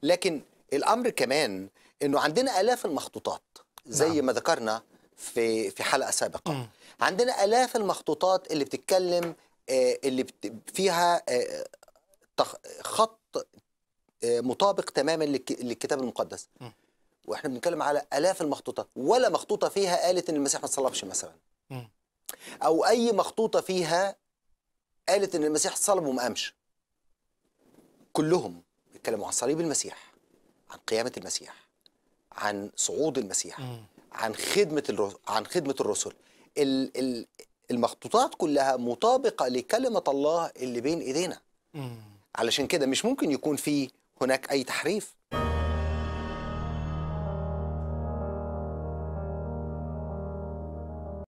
لكن الامر كمان انه عندنا الاف المخطوطات زي نعم. ما ذكرنا في في حلقه سابقه مم. عندنا الاف المخطوطات اللي بتتكلم آه، اللي بت- فيها آه، تخ- خط آه، مطابق تماما للك- للكتاب المقدس مم. واحنا بنتكلم على الاف المخطوطات ولا مخطوطه فيها قالت ان المسيح ما اتصلبش مثلا مم. او اي مخطوطه فيها قالت ان المسيح اتصلب وما قامش كلهم بيتكلموا عن صليب المسيح عن قيامه المسيح عن صعود المسيح مم. عن خدمه الرسل عن خدمه الرسل ال- ال- المخطوطات كلها مطابقه لكلمه الله اللي بين ايدينا مم. علشان كده مش ممكن يكون في هناك اي تحريف